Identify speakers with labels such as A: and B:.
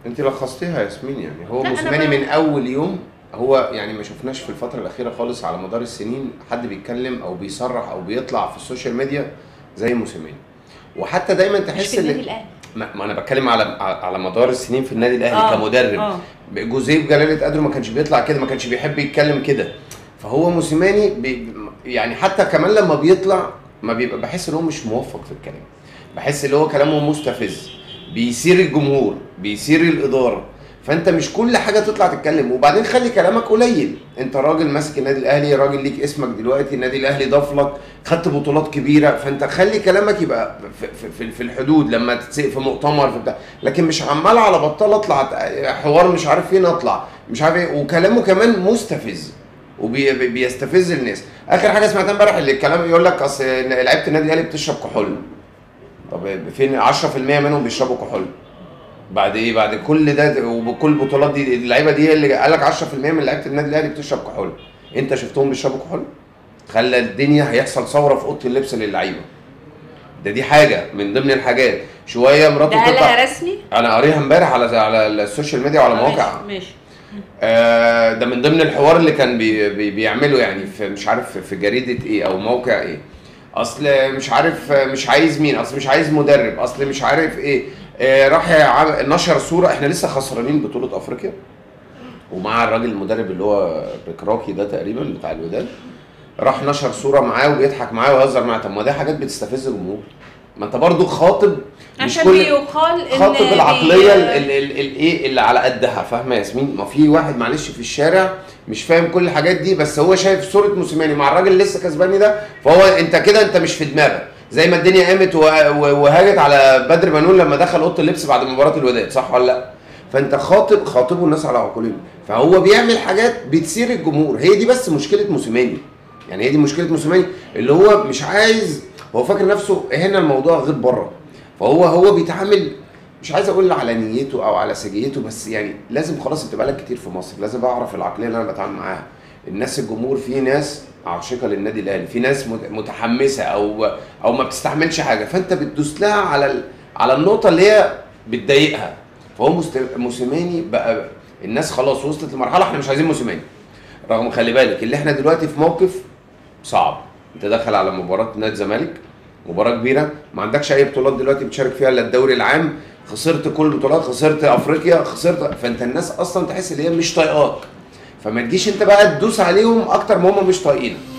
A: انت لخصتيها يا ياسمين يعني هو
B: لا، أنا
A: موسيماني
B: ب-
A: من اول يوم هو يعني ما شفناش في الفتره الاخيره خالص على مدار السنين حد بيتكلم او بيصرح او بيطلع في السوشيال ميديا زي موسيماني وحتى دايما
B: مش
A: تحس
B: في النادي
A: ان
B: الاهلي
A: ما ما انا بتكلم على على مدار السنين في النادي الاهلي
B: آه،
A: كمدرب
B: آه.
A: جوزيه جلاله قدره ما كانش بيطلع كده ما كانش بيحب يتكلم كده فهو موسيماني بي يعني حتى كمان لما بيطلع ما بيبقى بحس ان هو مش موفق في الكلام بحس ان هو كلامه مستفز بيثير الجمهور بيثير الاداره فانت مش كل حاجه تطلع تتكلم وبعدين خلي كلامك قليل انت راجل ماسك النادي الاهلي راجل ليك اسمك دلوقتي النادي الاهلي ضاف لك خدت بطولات كبيره فانت خلي كلامك يبقى في, في, في, في الحدود لما تتسق في مؤتمر في بتاع لكن مش عمال على بطال اطلع حوار مش عارف فين اطلع مش عارف ايه وكلامه كمان مستفز وبيستفز الناس اخر حاجه سمعتها امبارح اللي الكلام يقول لك اصل لعيبه النادي الاهلي بتشرب كحول طب فين 10% منهم بيشربوا كحول بعد ايه بعد كل ده وبكل البطولات دي اللعيبه دي هي اللي قال لك 10% من لعيبه النادي الاهلي بتشرب كحول انت شفتهم بيشربوا كحول خلى الدنيا هيحصل ثوره في اوضه اللبس للعيبه ده دي حاجه من ضمن الحاجات شويه مراته
B: ده
A: تطلع
B: قالها رسمي
A: انا قاريها امبارح على على السوشيال ميديا وعلى مواقع
B: ماشي ماشي
A: آه، ده من ضمن الحوار اللي كان بي بي بيعمله يعني في مش عارف في جريده ايه او موقع ايه اصل مش عارف مش عايز مين اصل مش عايز مدرب اصل مش عارف ايه آه، راح يعم- نشر صوره احنا لسه خسرانين بطوله افريقيا ومع الراجل المدرب اللي هو بكراكي ده تقريبا بتاع الوداد راح نشر صوره معاه وبيضحك معاه ويهزر معاه طب ما ده حاجات بتستفز الجمهور ما انت برضو خاطب مش
B: عشان
A: كل
B: بيقال ان
A: خاطب
B: بي-
A: العقليه ال- ال- ال- الايه اللي على قدها فاهمه يا ياسمين ما في واحد معلش في الشارع مش فاهم كل الحاجات دي بس هو شايف صوره موسيماني مع الراجل اللي لسه كسباني ده فهو انت كده انت مش في دماغك زي ما الدنيا قامت و- و- وهاجت على بدر بنون لما دخل اوضه اللبس بعد مباراه الوداد صح ولا لا فانت خاطب خاطبوا الناس على عقولهم فهو بيعمل حاجات بتثير الجمهور هي دي بس مشكله موسيماني يعني هي دي مشكله موسيماني اللي هو مش عايز هو فاكر نفسه هنا الموضوع غير بره فهو هو بيتعامل مش عايز اقول على نيته او على سجيته بس يعني لازم خلاص انت بقالك كتير في مصر لازم اعرف العقليه اللي انا بتعامل معاها الناس الجمهور في ناس عاشقه للنادي الاهلي في ناس مت- متحمسه او او ما بتستحملش حاجه فانت بتدوس لها على ال- على النقطه اللي هي بتضايقها فهو مست- موسيماني بقى الناس خلاص وصلت لمرحله احنا مش عايزين موسيماني رغم خلي بالك اللي احنا دلوقتي في موقف صعب انت داخل على مباراه نادي الزمالك مباراه كبيره ما عندكش اي بطولات دلوقتي بتشارك فيها الا الدوري العام خسرت كل البطولات خسرت افريقيا خسرت فانت الناس اصلا تحس ان هي مش طايقاك فما تجيش انت بقى تدوس عليهم اكتر ما هم مش طايقينك